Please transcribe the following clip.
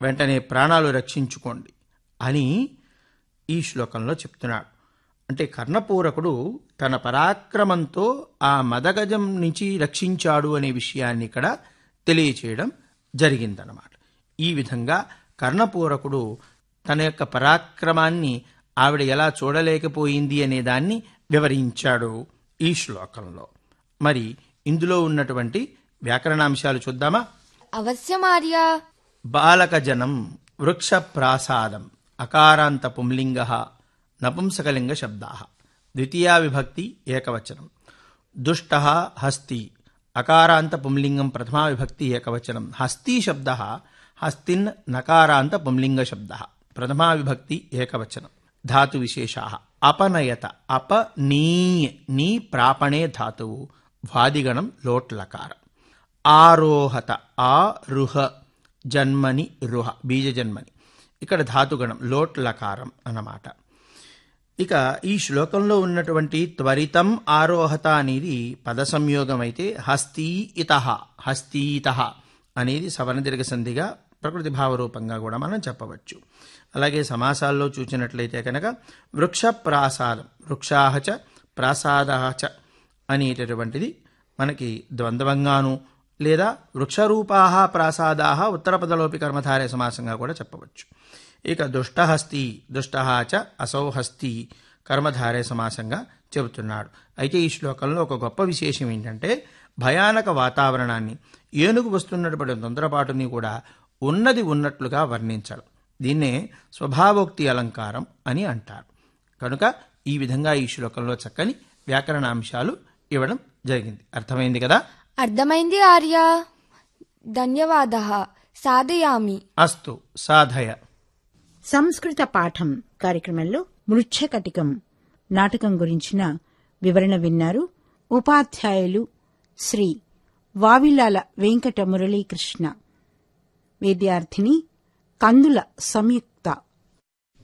వెంటనే ప్రాణాలు రక్షించుకోండి అని ఈ శ్లోకంలో చెప్తున్నాడు అంటే కర్ణపూరకుడు తన పరాక్రమంతో ఆ మదగజం నుంచి రక్షించాడు అనే విషయాన్ని ఇక్కడ తెలియచేయడం జరిగిందన్నమాట ఈ విధంగా కర్ణపూరకుడు తన యొక్క పరాక్రమాన్ని ఆవిడ ఎలా చూడలేకపోయింది అనే దాన్ని వివరించాడు ఈ శ్లోకంలో మరి ఇందులో ఉన్నటువంటి వ్యాకరణాంశాలు చూద్దామా అవశ్యమార్య బాలకజనం వృక్షప్రాసాదం అకారాంత పుంలింగ నపుంసకలింగ శబ్దా ద్వితీయా విభక్తి ఏకవచనం దుష్ట హస్తి అకారాంత పుంలింగం ప్రథమా విభక్తి ఏకవచనం హస్తి శబ్ద హస్తిన్ నకారాంత పుంలింగ శబ్ద ప్రథమా విభక్తి ఏకవచనం ధాతు విశేషా అపనయత అప నీ నీ ప్రాపణే ధాతువు వాదిగణం లోట్లకారం ఆరోహత ఆ రుహ జన్మని రుహ బీజజన్మని ఇక్కడ ధాతుగణం లోట్ లకారం అన్నమాట ఇక ఈ శ్లోకంలో ఉన్నటువంటి త్వరితం ఆరోహత అనేది పద సంయోగం అయితే హస్తీ ఇత హస్తీత అనేది సవర్ణదీర్ఘ సంధిగా ప్రకృతి భావరూపంగా కూడా మనం చెప్పవచ్చు అలాగే సమాసాల్లో చూసినట్లయితే కనుక వృక్ష ప్రాసాదం వృక్షాహచ ప్రాసాదాచ అనేటటువంటిది మనకి ద్వంద్వంగాను లేదా వృక్షరూపాహ ప్రాసాదాహ ఉత్తరపదలోపి కర్మధారే సమాసంగా కూడా చెప్పవచ్చు ఇక దుష్టహస్తి దుష్టహాచ అసౌహస్తి కర్మధారే సమాసంగా చెబుతున్నాడు అయితే ఈ శ్లోకంలో ఒక గొప్ప విశేషం ఏంటంటే భయానక వాతావరణాన్ని ఏనుగు వస్తున్నటువంటి తొందరపాటుని కూడా ఉన్నది ఉన్నట్లుగా వర్ణించడం దీన్నే స్వభావోక్తి అలంకారం అని అంటారు కనుక ఈ విధంగా ఈ శ్లోకంలో చక్కని వ్యాకరణాంశాలు ఇవ్వడం జరిగింది అర్థమైంది కదా అర్థమైంది ఆర్య ధన్యవాద సాధయామి అస్తు సాధయ సంస్కృత పాఠం కార్యక్రమంలో మృచ్ఛకటికం నాటకం గురించిన వివరణ విన్నారు ఉపాధ్యాయులు శ్రీ వావిలాల వెంకట మురళీకృష్ణ విద్యార్థిని కందుల సంయుక్త